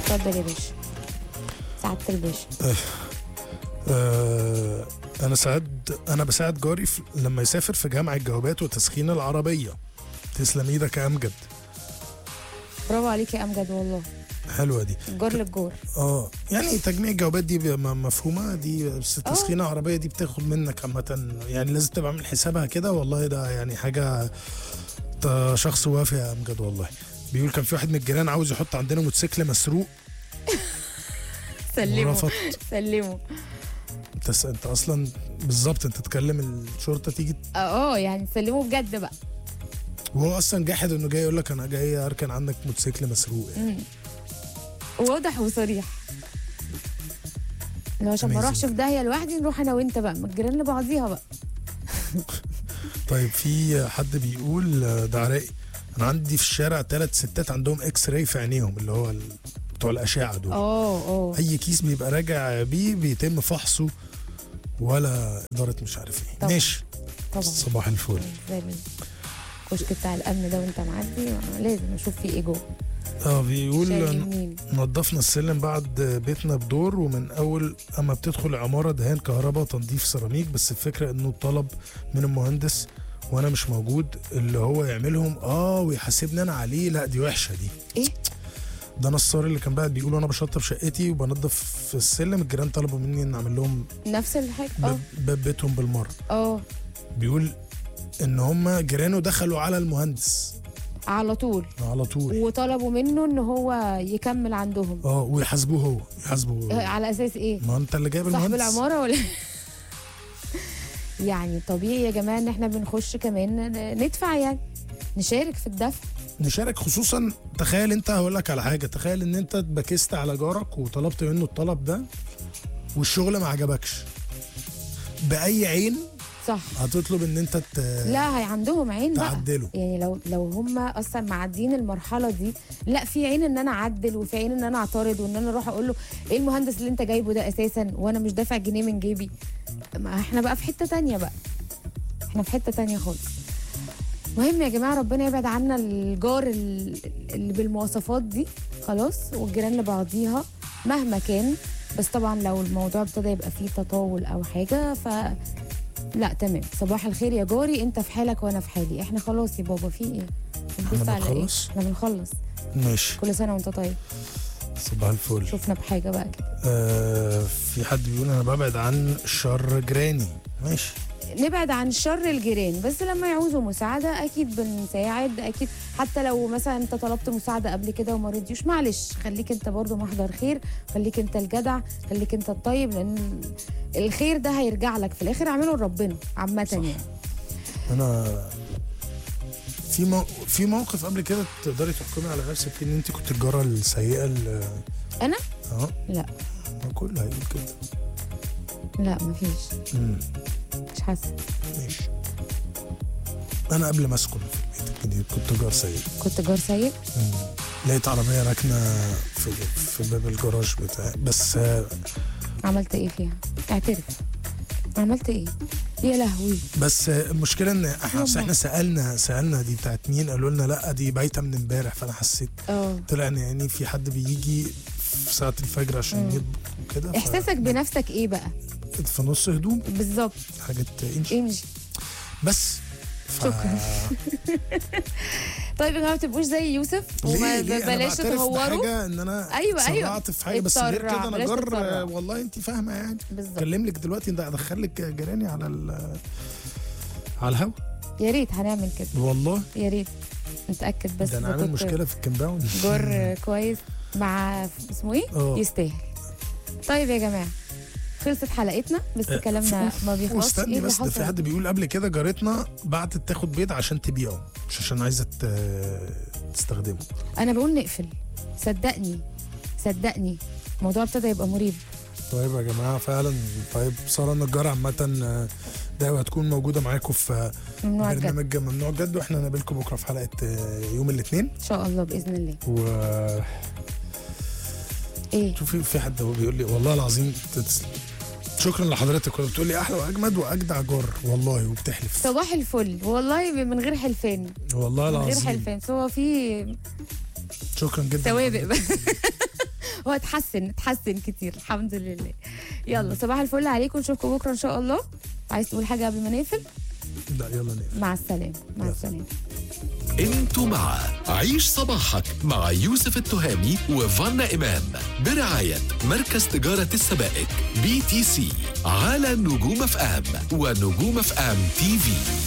اتفضل يا باشا سعادة الباشا آه انا ساعد انا بساعد جاري في لما يسافر في جمع الجوابات وتسخين العربيه تسلم ايدك يا امجد برافو عليك يا امجد والله حلوه دي الجار للجار اه يعني تجميع الجوابات دي ب- م- مفهومه دي بس تسخين العربيه دي بتاخد منك عامه يعني لازم تبقى عامل حسابها كده والله ده يعني حاجه ده شخص وافي يا امجد والله بيقول كان في واحد من الجيران عاوز يحط عندنا موتوسيكل مسروق سلموا ورفضت سلموا انت س- انت اصلا بالظبط انت تكلم الشرطه تيجي اه يعني سلموا بجد بقى وهو اصلا جاحد انه جاي يقول لك انا جاي اركن عندك موتوسيكل مسروق يعني. مم. واضح وصريح لو عشان ما Amazing. اروحش في داهيه لوحدي نروح انا وانت بقى ما الجيران لبعضيها بقى طيب في حد بيقول آه، ده عراقي انا عندي في الشارع ثلاث ستات عندهم اكس راي في عينيهم اللي هو ال- بتوع الاشعه دول اه اه اي كيس بيبقى راجع بيه بيتم فحصه ولا اداره مش عارف ايه طبعا. ماشي طبعا صباح الفل زي الكشك بتاع الامن ده وانت معدي لازم اشوف فيه ايه جوه اه بيقول شايل ن- منين نظفنا السلم بعد بيتنا بدور ومن اول اما بتدخل العماره دهان كهرباء تنظيف سيراميك بس الفكره انه طلب من المهندس وانا مش موجود اللي هو يعملهم اه ويحاسبني انا عليه لا دي وحشه دي ايه ده نصار اللي كان بعد بيقول انا بشطب شقتي وبنظف في السلم الجيران طلبوا مني ان اعمل لهم نفس الحاجه اه باب باب بيتهم بالمره اه بيقول ان هم جيرانه دخلوا على المهندس على طول على طول وطلبوا منه ان هو يكمل عندهم اه ويحاسبوه هو يحاسبوه آه، هو. على اساس ايه ما انت اللي جايب صاحب المهندس العماره ولا يعني طبيعي يا جماعه ان احنا بنخش كمان ن- ندفع يعني نشارك في الدفع نشارك خصوصا تخيل انت هقول لك على حاجه تخيل ان انت اتبكست على جارك وطلبت منه الطلب ده والشغل ما عجبكش باي عين صح هتطلب ان انت ت... لا هي عندهم عين بقى تعدله يعني لو لو هم اصلا معديين المرحله دي لا في عين ان انا اعدل وفي عين ان انا اعترض وان انا اروح اقول له ايه المهندس اللي انت جايبه ده اساسا وانا مش دافع جنيه من جيبي ما احنا بقى في حته تانية بقى احنا في حته تانية خالص مهم يا جماعه ربنا يبعد عنا الجار ال- اللي بالمواصفات دي خلاص والجيران لبعضيها مهما كان بس طبعا لو الموضوع ابتدى يبقى فيه تطاول او حاجه ف لا تمام صباح الخير يا جاري انت في حالك وانا في حالي احنا خلاص يا بابا في ايه بنبص على ايه بنخلص؟ احنا بنخلص ماشي كل سنه وانت طيب صباح الفل شوفنا بحاجه بقى كده آه في حد بيقول انا ببعد عن شر جيراني ماشي نبعد عن شر الجيران بس لما يعوزوا مساعده اكيد بنساعد اكيد حتى لو مثلا انت طلبت مساعده قبل كده وما رضيوش معلش خليك انت برضو محضر خير خليك انت الجدع خليك انت الطيب لان الخير ده هيرجع لك في الاخر اعمله لربنا عامه يعني انا في مو... في موقف قبل كده تقدري تحكمي على نفسك فيه ان انت كنت الجاره السيئه ال- انا اه لا ما كله هيقول كده لا مفيش مم. مش حاسه ماشي انا قبل ما اسكن في البيت الجديد كنت جار سيء كنت جار سيء مم. لقيت عربيه راكنه في في باب الجراج بتاعي بس آه، عملت ايه فيها اعترف عملت ايه يا لهوي بس آه، المشكله ان احنا أصل احنا سالنا سالنا دي بتاعت مين قالوا لنا لا دي بايته من امبارح فانا حسيت اه طلع ان يعني في حد بيجي في ساعه الفجر عشان مم. يطبخ وكده ف- احساسك بنفسك ايه بقى في نص هدوم بالظبط حاجه انشي امشي بس ف... شكراً. طيب يا جماعه ما تبقوش زي يوسف وما ليه ليه انا بلاش بعترف تتهوروا بحاجه ان انا أيوة، أيوة. اتسرعت في حاجه بس غير اتسرع، كده انا بلاش جر تتسرع. والله انت فاهمه يعني بالظبط اكلم لك دلوقتي ده ادخل لك جيراني على ال على الهوا يا ريت هنعمل كده والله يا ريت نتاكد بس ده انا إذا عامل كنت مشكله في الكمباوند جر كويس مع اسمه ايه اه يستاهل طيب يا جماعه خلصت حلقتنا بس آه، كلامنا ما بيخلصش واستني ايه اللي بس ده في حصل حد بيقول قبل كده جارتنا بعتت تاخد بيض عشان تبيعه مش عشان عايزه ت- تستخدمه انا بقول نقفل صدقني صدقني الموضوع ابتدى يبقى مريب طيب يا جماعه فعلا طيب ساره النجار عامه آه، ده هتكون موجوده معاكم في ممنوع الجد برنامج ممنوع جد واحنا نقابلكم بكره في حلقه آه، يوم الاثنين ان شاء الله باذن الله و ايه شوفي في حد هو بيقول لي والله العظيم تتس- شكرا لحضرتك ولا بتقول لي احلى واجمد واجدع جار والله وبتحلف صباح الفل والله من غير حلفان والله من غير العظيم حلفان بس هو في شكرا جدا سوابق بس هو اتحسن اتحسن كتير الحمد لله يلا صباح الفل عليكم نشوفكم بكره ان شاء الله عايز تقول حاجه قبل ما نقفل لا يلا نقفل مع السلامه مع يلا. السلامه انتوا مع عيش صباحك مع يوسف التهامي وفانا إمام برعاية مركز تجارة السبائك بي تي سي على نجوم اف ام ونجوم اف ام تي في